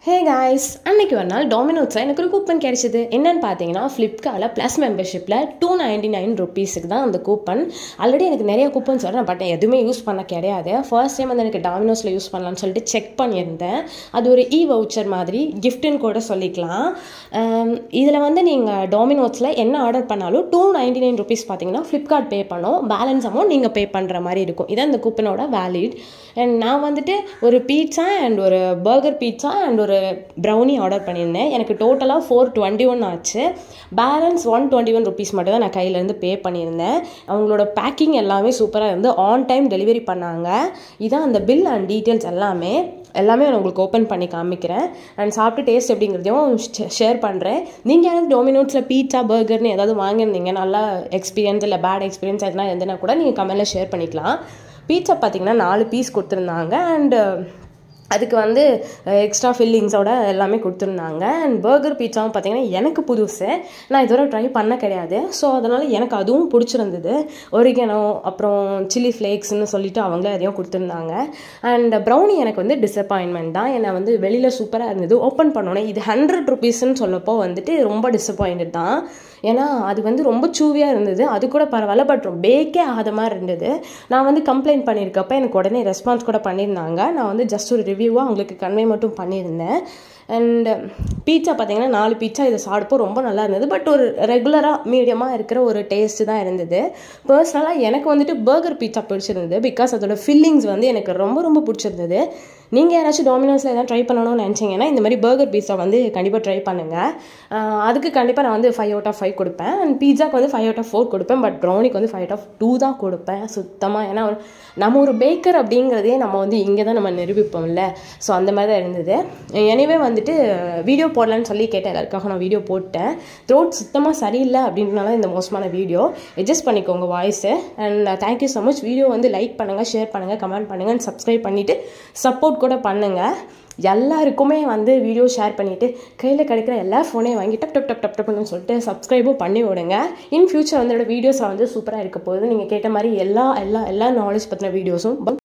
hey guys அன்னைக்கு ஒரு நாள் டாமினோஸில் எனக்கு ஒரு கூப்பன் கிடைச்சிது என்னன்னு பார்த்தீங்கன்னா ஃப்ளிப்கார்ட்டில் ப்ளஸ் மெம்பர்ஷிப்பில் டூ நைன்டி நைன் ருபீஸுக்கு தான் அந்த கூப்பன் ஆல்ரெடி எனக்கு நிறைய கூப்பன்ஸ் வரும் பட் எதுவுமே யூஸ் பண்ண கிடையாது ஃபர்ஸ்ட் டைம் வந்து எனக்கு டாமினோஸில் யூஸ் பண்ணலாம்னு சொல்லிட்டு செக் பண்ணியிருந்தேன் அது ஒரு இ வவுச்சர் மாதிரி கிஃப்ட்டுன்னு கூட சொல்லிக்கலாம் இதில் வந்து நீங்கள் டாமினோஸில் என்ன ஆர்டர் பண்ணாலும் டூ நைன்டி நைன் ருபீஸ் பார்த்தீங்கன்னா ஃப்ளிப்கார்ட் பே பண்ணோம் பேலன்ஸ் அமௌண்ட் நீங்கள் பே பண்ணுற மாதிரி இருக்கும் இதான் இந்த கூப்பனோட வேலிட் அண்ட் நான் வந்துட்டு ஒரு பீட்சா அண்ட் ஒரு பர்கர் பீட்சா அண்ட் ஒரு ப்ரௌனி ஆர்டர் பண்ணியிருந்தேன் எனக்கு டோட்டலாக ஃபோர் டுவெண்ட்டி ஒன் ஆச்சு balance one twenty one rupees மட்டும் தான் நான் கையிலேருந்து பே பண்ணியிருந்தேன் அவங்களோட பேக்கிங் எல்லாமே சூப்பராக இருந்து ஆன் டைம் டெலிவரி பண்ணாங்க இதான் அந்த பில் அண்ட் டீட்டெயில்ஸ் எல்லாமே எல்லாமே நான் உங்களுக்கு ஓப்பன் பண்ணி காமிக்கிறேன் அண்ட் சாப்பிட்டு டேஸ்ட் எப்படிங்கிறதையும் ஷேர் பண்ணுறேன் நீங்கள் எனக்கு டொமினோட்ஸில் பீட்சா பர்கர்னு ஏதாவது வாங்கியிருந்தீங்க நல்லா எக்ஸ்பீரியன்ஸ் இல்லை பேட் எக்ஸ்பீரியன்ஸ் எதுனா இருந்ததுன்னா கூட நீங்கள் கமெண்ட்டில் ஷேர் பண்ணிக்கலாம் பீட்சா பார்த்தீங்கன்னா நாலு பீஸ் கொடுத்துருந்தாங்க அண்டு அதுக்கு வந்து எக்ஸ்ட்ரா ஃபில்லிங்ஸோட எல்லாமே கொடுத்துருந்தாங்க அண்ட் பர்கர் பீட்சாவும் பார்த்தீங்கன்னா எனக்கு புதுசு நான் இதுவரை ட்ரை பண்ண கிடையாது ஸோ அதனால் எனக்கு அதுவும் பிடிச்சிருந்தது ஒரிகனோ அப்புறம் சில்லி ஃப்ளேக்ஸ்னு சொல்லிட்டு அவங்களே அதையும் கொடுத்துருந்தாங்க அண்ட் ப்ரௌனி எனக்கு வந்து டிசப்பாயின்மெண்ட் தான் என்னை வந்து வெளியில் சூப்பராக இருந்தது ஓப்பன் பண்ணோன்னே இது ஹண்ட்ரட் ருபீஸ்ன்னு சொல்லப்போ வந்துட்டு ரொம்ப டிசப்பாயின்ட் தான் ஏன்னா அது வந்து ரொம்ப சூவியாக இருந்தது அது கூட பரவாயில்ல பட் பேக்கே ஆகாத மாதிரி இருந்தது நான் வந்து கம்ப்ளைண்ட் பண்ணியிருக்கப்ப எனக்கு உடனே ரெஸ்பான்ஸ் கூட பண்ணியிருந்தாங்க நான் வந்து ஜஸ்ட் ஒரு ரிவ்யூவாக அவங்களுக்கு கன்வே மட்டும் பண்ணியிருந்தேன் அண்ட் பீட்சா பார்த்தீங்கன்னா நாலு பீட்சா இதை சாப்பிட்போ ரொம்ப நல்லா இருந்தது பட் ஒரு ரெகுலராக மீடியமாக இருக்கிற ஒரு டேஸ்ட்டு தான் இருந்தது பர்சனலாக எனக்கு வந்துட்டு பர்கர் பீட்சா பிடிச்சிருந்தது பிகாஸ் அதோட ஃபில்லிங்ஸ் வந்து எனக்கு ரொம்ப ரொம்ப பிடிச்சிருந்தது நீங்கள் யாராச்சும் டொமினோஸில் எதாவது ட்ரை பண்ணணும்னு நினச்சிங்கன்னா இந்த மாதிரி பர்கர் பீஸா வந்து கண்டிப்பாக ட்ரை பண்ணுங்கள் அதுக்கு கண்டிப்பாக நான் வந்து ஃபைவ் அவுட் ஆஃப் ஃபைவ் கொடுப்பேன் அண்ட் பீஸாக்கு வந்து ஃபைவ் அவுட் ஆஃப் ஃபோர் கொடுப்பேன் பட் ப்ரௌனிக்கு வந்து ஃபைவ் அவுட் ஆஃப் டூ தான் கொடுப்பேன் சுத்தமாக ஏன்னா நம்ம ஒரு பேக்கர் அப்படிங்கிறதே நம்ம வந்து இங்கே தான் நம்ம நிரூபிப்போம்ல ஸோ அந்த மாதிரி தான் இருந்தது எனிவே வந்துட்டு வீடியோ போடலான்னு சொல்லி கேட்டேன் எல்லாருக்காக நான் வீடியோ போட்டேன் த்ரோட் சுத்தமாக சரியில்லை அப்படின்றனால இந்த மோசமான வீடியோ அட்ஜஸ்ட் பண்ணிக்கோங்க voice and thank you so much video வந்து லைக் பண்ணுங்கள் ஷேர் பண்ணுங்கள் கமெண்ட் பண்ணுங்கள் அண்ட் சப்ஸ்கிரைப் பண்ணிவிட்டு சப்போர்ட் கூட பண்ணுங்கள் எல்லாருக்குமே வந்து வீடியோ ஷேர் பண்ணிவிட்டு கையில் கிடைக்கிற எல்லா ஃபோனையும் வாங்கி டப் டப் டப் டப் டப்னு சொல்லிட்டு சப்ஸ்கிரைபும் பண்ணி விடுங்க இன் ஃபியூச்சர் வந்து வீடியோஸில் வந்து சூப்பராக இருக்க போகுது நீங்கள் கேட்ட மாதிரி எல்லா எல்லா எல்லா நாலேஜ் பற்றின வீடியோஸும்